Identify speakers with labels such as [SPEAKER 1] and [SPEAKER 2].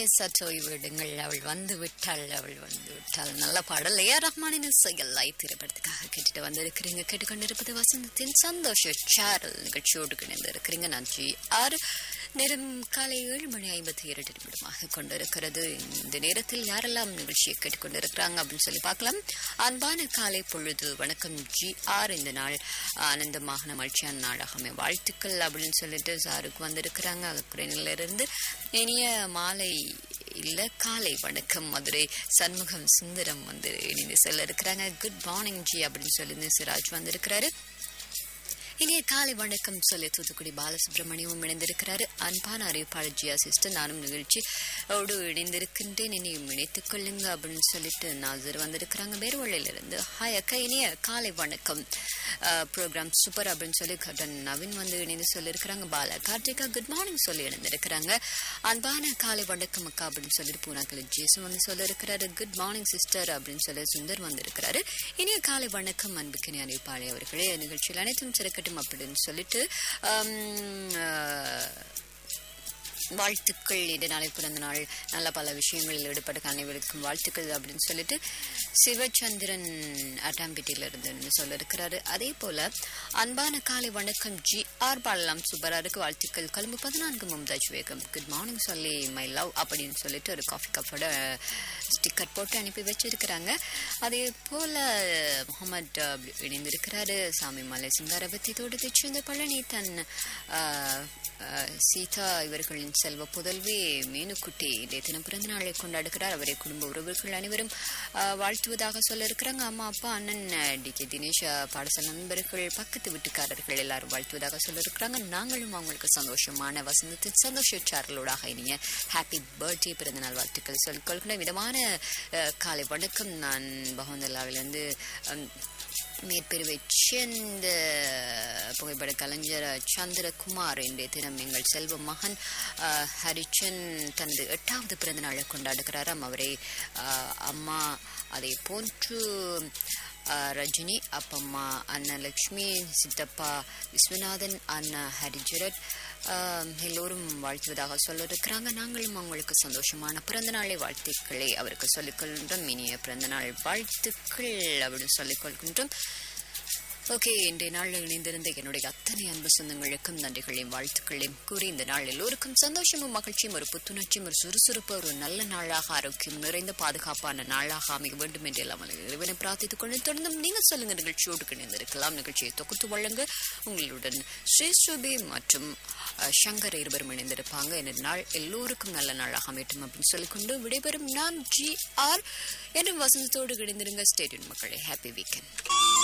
[SPEAKER 1] சற்று ஓய்விடுங்கள் அவள் வந்து விட்டாள் அவள் வந்து விட்டாள் நல்ல பாடல் ஏ ரஹ்மானின் இசையல்லாய் திரைப்படத்துக்காக கேட்டுட்டு வந்திருக்கிறீங்க கேட்டுக்கொண்டிருப்பது வசந்தத்தின் சந்தோஷ சேரல் நிகழ்ச்சியோடு கிணைந்து இருக்கிறீங்க நன்றி ஆறு நேரம் காலை ஏழு மணி ஐம்பத்தி இரண்டு நிமிடமாக கொண்டிருக்கிறது இந்த நேரத்தில் யாரெல்லாம் நிகழ்ச்சியை கேட்டுக்கொண்டிருக்கிறாங்க அப்படின்னு சொல்லி பார்க்கலாம் அன்பான காலை பொழுது வணக்கம் ஜி ஆர் இந்த நாள் ஆனந்தமாக மகிழ்ச்சியான நாளாகவே வாழ்த்துக்கள் அப்படின்னு சொல்லிட்டு சாருக்கு வந்திருக்கிறாங்க குறைநில இருந்து இனிய மாலை இல்ல காலை வணக்கம் மதுரை சண்முகம் சுந்தரம் வந்து இணைந்து செல்ல இருக்கிறாங்க குட் மார்னிங் ஜி அப்படின்னு சொல்லி சிராஜ் வந்திருக்கிறாரு இனிய காலை வணக்கம் சொல்லி தூத்துக்குடி பாலசுப்ரமணியமும் இணைந்திருக்கிறாரு அன்பான அறிவிப்பாளர் ஜியா சிஸ்டர் நானும் நிகழ்ச்சி ஓடு இணைந்திருக்கின்றேன் இனியும் இணைத்துக் கொள்ளுங்க அப்படின்னு சொல்லிட்டு நாசர் வந்திருக்கிறாங்க வேறுவழியிலிருந்து ஹாய் அக்கா இனிய காலை வணக்கம் ப்ரோக்ராம் சூப்பர் அப்படின்னு சொல்லி கடன் நவீன் வந்து இணைந்து சொல்லியிருக்கிறாங்க பாலா கார்த்திகா குட் மார்னிங் சொல்லி இணைந்திருக்கிறாங்க அன்பான காலை வணக்கம் அக்கா அப்படின்னு சொல்லிட்டு பூனாக்கல் ஜேசு வந்து சொல்லியிருக்கிறாரு குட் மார்னிங் சிஸ்டர் அப்படின்னு சொல்லி சுந்தர் வந்திருக்கிறாரு இனிய காலை வணக்கம் அன்புக்கினி அறிவிப்பாளி அவர்களே நிகழ்ச்சியில் அனைத்தும் சிறக்கட்டும் அப்படின்னு சொல்லிட்டு வாழ்த்துக்கள் இது நாளை பிறந்த நாள் நல்ல பல விஷயங்களில் ஈடுபட்ட அனைவருக்கும் வாழ்த்துக்கள் அப்படின்னு சொல்லிட்டு சிவச்சந்திரன் அட்டாம்பிட்டியில இருந்து சொல்ல இருக்கிறாரு அதே போல அன்பான காலை வணக்கம் ஜி ஆர் பாலலாம் சுப்பராருக்கு வாழ்த்துக்கள் கொழும்பு பதினான்கு மும்தாஜ் வேகம் குட் மார்னிங் சொல்லி மை லவ் அப்படின்னு சொல்லிட்டு ஒரு காஃபி கப்போட ஸ்டிக்கர் போட்டு அனுப்பி வச்சிருக்கிறாங்க அதே போல முகமது இணைந்திருக்கிறாரு சாமி மலை சிங்காரபத்தி தோட்டத்தை சேர்ந்த பழனி தன் சீதா இவர்களின் செல்வ புதல்வி மீனுக்குட்டி இன்றைய தினம் பிறந்த நாளை கொண்டாடுகிறார் அவரை குடும்ப உறவுகள் அனைவரும் வாழ்த்துவதாக சொல்ல இருக்கிறாங்க அம்மா அப்பா அண்ணன் டி கே தினேஷ் பாடசாலை நண்பர்கள் பக்கத்து வீட்டுக்காரர்கள் எல்லாரும் வாழ்த்துவதாக சொல்ல இருக்கிறாங்க நாங்களும் அவங்களுக்கு சந்தோஷமான வசந்தத்தின் சந்தோஷ சாரலோடாக இனிய ஹாப்பி பர்த்டே பிறந்த நாள் வாழ்த்துக்கள் சொல்லிக்கொள்கிற விதமான காலை வணக்கம் நான் பகவந்தல்லாவிலிருந்து மேற்பிரிவை சேர்ந்த புகைப்பட கலைஞர் சந்திரகுமார் இன்றைய தினம் எங்கள் செல்வ மகன் ஹரிச்சன் தனது எட்டாவது பிறந்த நாளை கொண்டாடுகிறாராம் அவரை அம்மா அதை போன்று ரஜினி அப்பம்மா அண்ணா லக்ஷ்மி சித்தப்பா விஸ்வநாதன் அண்ணா ஹரிஜரத் எல்லோரும் வாழ்த்துவதாக சொல்ல இருக்கிறாங்க நாங்களும் அவங்களுக்கு சந்தோஷமான பிறந்த நாளை வாழ்த்துக்களை அவருக்கு சொல்லிக்கொள்கின்றோம் இனிய பிறந்த நாள் வாழ்த்துக்கள் அப்படின்னு சொல்லிக்கொள்கின்றோம் ஓகே இன்றைய நாளில் இணைந்திருந்த என்னுடைய அத்தனை அன்பு சொந்தங்களுக்கும் நன்றிகளையும் வாழ்த்துக்களையும் கூறி இந்த நாள் எல்லோருக்கும் சந்தோஷமும் மகிழ்ச்சியும் ஒரு புத்துணர்ச்சியும் ஒரு சுறுசுறுப்பு ஒரு நல்ல நாளாக ஆரோக்கியம் நிறைந்த பாதுகாப்பான நாளாக அமைய வேண்டும் என்று எல்லாம் இறைவனை பிரார்த்தித்துக் கொண்டு தொடர்ந்தும் நீங்கள் சொல்லுங்க நிகழ்ச்சியோடு இணைந்திருக்கலாம் நிகழ்ச்சியை தொகுத்து வழங்க உங்களுடன் ஸ்ரீ சுபி மற்றும் சங்கர் இருவரும் இணைந்திருப்பாங்க இந்த நாள் எல்லோருக்கும் நல்ல நாளாக அமையட்டும் அப்படின்னு சொல்லிக்கொண்டு விடைபெறும் நான் ஜி ஆர் என்றும் வசந்தத்தோடு இணைந்திருங்க ஸ்டேடியம் மக்களை ஹாப்பி வீக்கெண்ட்